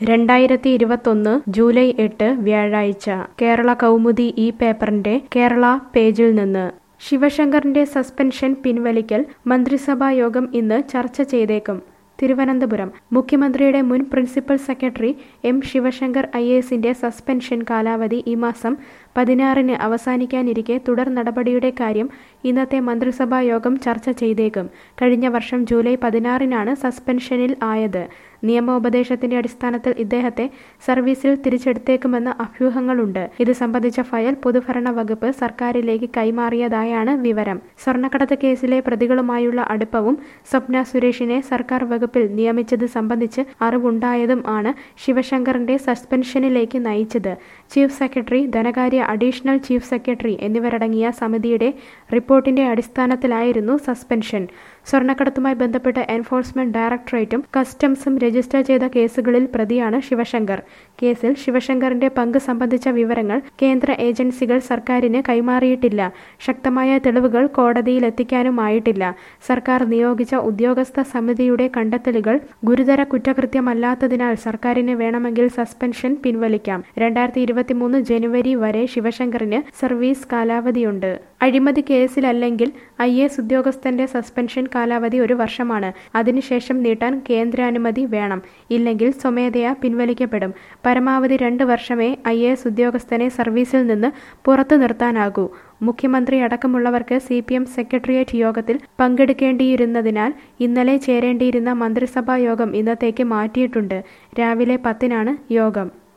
രണ്ടായിരത്തി ഇരുപത്തൊന്ന് ജൂലൈ എട്ട് വ്യാഴാഴ്ച കേരള കൗമുദി ഈ പേപ്പറിന്റെ കേരള പേജിൽ നിന്ന് ശിവശങ്കറിന്റെ സസ്പെൻഷൻ പിൻവലിക്കൽ മന്ത്രിസഭാ യോഗം ഇന്ന് ചർച്ച ചെയ്തേക്കും തിരുവനന്തപുരം മുഖ്യമന്ത്രിയുടെ മുൻ principal secretary M Sivasankar I എസിന്റെ സസ്പെൻഷൻ കാലാവധി ഈ മാസം പതിനാറിന് അവസാനിക്കാനിരിക്കെ തുടർ നടപടിയുടെ കാര്യം ഇന്നത്തെ മന്ത്രിസഭാ യോഗം ചർച്ച ചെയ്തേക്കും കഴിഞ്ഞ വർഷം ജൂലൈ പതിനാറിനാണ് സസ്പെൻഷനിൽ ആയത് നിയമോപദേശത്തിന്റെ അടിസ്ഥാനത്തിൽ ഇദ്ദേഹത്തെ സർവീസിൽ തിരിച്ചെടുത്തേക്കുമെന്ന അഭ്യൂഹങ്ങളുണ്ട് ഇത് സംബന്ധിച്ച ഫയൽ പൊതുഭരണ വകുപ്പ് സർക്കാരിലേക്ക് കൈമാറിയതായാണ് വിവരം സ്വർണ്ണക്കടത്ത് കേസിലെ പ്രതികളുമായുള്ള അടുപ്പവും സ്വപ്ന സുരേഷിനെ സർക്കാർ വകുപ്പിൽ നിയമിച്ചത് സംബന്ധിച്ച് അറിവുണ്ടായതും ആണ് ശിവശങ്കറിന്റെ സസ്പെൻഷനിലേക്ക് നയിച്ചത് ചീഫ് സെക്രട്ടറി ധനകാര്യ അഡീഷണൽ ചീഫ് സെക്രട്ടറി എന്നിവരടങ്ങിയ സമിതിയുടെ റിപ്പോർട്ടിന്റെ അടിസ്ഥാനത്തിലായിരുന്നു സസ്പെൻഷൻ സ്വർണ്ണക്കടത്തുമായി ബന്ധപ്പെട്ട് എൻഫോഴ്സ്മെന്റ് ഡയറക്ടറേറ്റും കസ്റ്റംസും രജിസ്റ്റർ ചെയ്ത കേസുകളിൽ പ്രതിയാണ് ശിവശങ്കർ കേസിൽ ശിവശങ്കറിന്റെ പങ്ക് സംബന്ധിച്ച വിവരങ്ങൾ കേന്ദ്ര ഏജൻസികൾ സർക്കാരിന് കൈമാറിയിട്ടില്ല ശക്തമായ തെളിവുകൾ കോടതിയിൽ എത്തിക്കാനുമായിട്ടില്ല സർക്കാർ നിയോഗിച്ച ഉദ്യോഗസ്ഥ സമിതിയുടെ കണ്ടെത്തലുകൾ ഗുരുതര കുറ്റകൃത്യമല്ലാത്തതിനാൽ സർക്കാരിന് വേണമെങ്കിൽ സസ്പെൻഷൻ പിൻവലിക്കാം രണ്ടായിരത്തി ഇരുപത്തിമൂന്ന് ജനുവരി വരെ ശിവശങ്കറിന് സർവീസ് കാലാവധിയുണ്ട് അഴിമതി കേസിലല്ലെങ്കിൽ ഐ എസ് ഉദ്യോഗസ്ഥന്റെ സസ്പെൻഷൻ കാലാവധി ഒരു വർഷമാണ് അതിനുശേഷം നീട്ടാൻ കേന്ദ്രാനുമതി വേണം ഇല്ലെങ്കിൽ സ്വമേധയാ പിൻവലിക്കപ്പെടും പരമാവധി രണ്ട് വർഷമേ ഐ എസ് ഉദ്യോഗസ്ഥനെ സർവീസിൽ നിന്ന് പുറത്തു നിർത്താനാകൂ മുഖ്യമന്ത്രി അടക്കമുള്ളവർക്ക് സി പി എം സെക്രട്ടേറിയറ്റ് യോഗത്തിൽ പങ്കെടുക്കേണ്ടിയിരുന്നതിനാൽ ഇന്നലെ ചേരേണ്ടിയിരുന്ന മന്ത്രിസഭാ യോഗം ഇന്നത്തേക്ക് മാറ്റിയിട്ടുണ്ട് രാവിലെ പത്തിനാണ് യോഗം